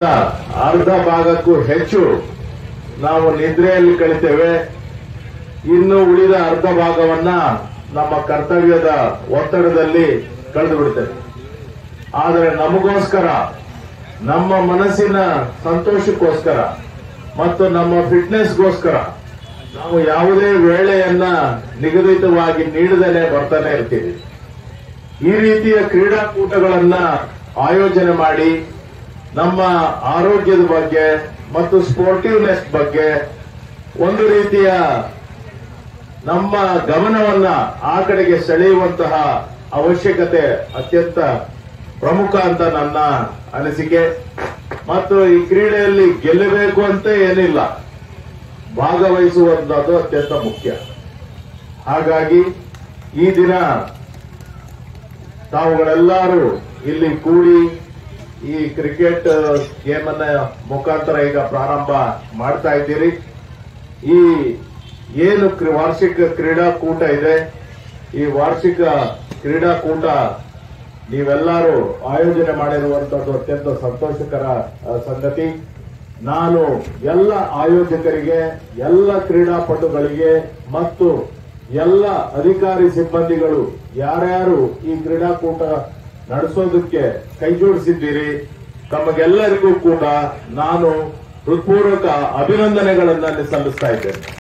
ಅರ್ಧ ಭಾಗಕ್ಕೂ ಹೆಚ್ಚು ನಾವು ನಿದ್ರೆಯಲ್ಲಿ ಕಳಿತೇವೆ ಇನ್ನು ಉಳಿದ ಅರ್ಧ ಭಾಗವನ್ನ ನಮ್ಮ ಕರ್ತವ್ಯದ ಒತ್ತಡದಲ್ಲಿ ಕಳೆದು ಬಿಡ್ತೇವೆ ಆದರೆ ನಮಗೋಸ್ಕರ ನಮ್ಮ ಮನಸ್ಸಿನ ಸಂತೋಷಕ್ಕೋಸ್ಕರ ಮತ್ತು ನಮ್ಮ ಫಿಟ್ನೆಸ್ಗೋಸ್ಕರ ನಾವು ಯಾವುದೇ ವೇಳೆಯನ್ನ ನಿಗದಿತವಾಗಿ ನೀಡದೇನೆ ಬರ್ತಾನೆ ಇರ್ತೀವಿ ಈ ರೀತಿಯ ಕ್ರೀಡಾಕೂಟಗಳನ್ನ ಆಯೋಜನೆ ಮಾಡಿ ನಮ್ಮ ಆರೋಗ್ಯದ ಬಗ್ಗೆ ಮತ್ತು ಸ್ಪೋರ್ಟಿವ್ನೆಸ್ ಬಗ್ಗೆ ಒಂದು ರೀತಿಯ ನಮ್ಮ ಗಮನವನ್ನ ಆ ಕಡೆಗೆ ಸೆಳೆಯುವಂತಹ ಅವಶ್ಯಕತೆ ಅತ್ಯಂತ ಪ್ರಮುಖ ಅಂತ ನನ್ನ ಅನಿಸಿಕೆ ಮತ್ತು ಈ ಕ್ರೀಡೆಯಲ್ಲಿ ಗೆಲ್ಲಬೇಕು ಅಂತ ಏನಿಲ್ಲ ಭಾಗವಹಿಸುವಂತದ್ದು ಅತ್ಯಂತ ಮುಖ್ಯ ಹಾಗಾಗಿ ಈ ದಿನ ತಾವುಗಳೆಲ್ಲರೂ ಇಲ್ಲಿ ಕೂಡಿ ಈ ಕ್ರಿಕೆಟ್ ಗೇಮ್ ಅನ್ನ ಮುಖಾಂತರ ಈಗ ಪ್ರಾರಂಭ ಮಾಡ್ತಾ ಇದ್ದೀರಿ ಈ ಏನು ಕ್ರಿ- ವಾರ್ಷಿಕ ಕ್ರೀಡಾಕೂಟ ಇದೆ ಈ ವಾರ್ಷಿಕ ಕ್ರೀಡಾಕೂಟ ನೀವೆಲ್ಲರೂ ಆಯೋಜನೆ ಮಾಡಿರುವಂತದ್ದು ಅತ್ಯಂತ ಸಂತೋಷಕರ ಆ, ಸಂಗತಿ ನಾನು ಎಲ್ಲ ಆಯೋಜಕರಿಗೆ ಎಲ್ಲ ಕ್ರೀಡಾಪಟುಗಳಿಗೆ ಮತ್ತು ಎಲ್ಲ ಅಧಿಕಾರಿ ಸಿಬ್ಬಂದಿಗಳು ಯಾರ್ಯಾರು ಈ ಕ್ರೀಡಾಕೂಟ ನಡೆಸೋದಕ್ಕೆ ಕೈ ಜೋಡಿಸಿದ್ದೀರಿ ತಮಗೆಲ್ಲರಿಗೂ ಕೂಡ ನಾನು ಹೃತ್ಪೂರ್ವಕ ಅಭಿನಂದನೆಗಳನ್ನ ಸಲ್ಲಿಸ್ತಾ ಇದ್ದೇನೆ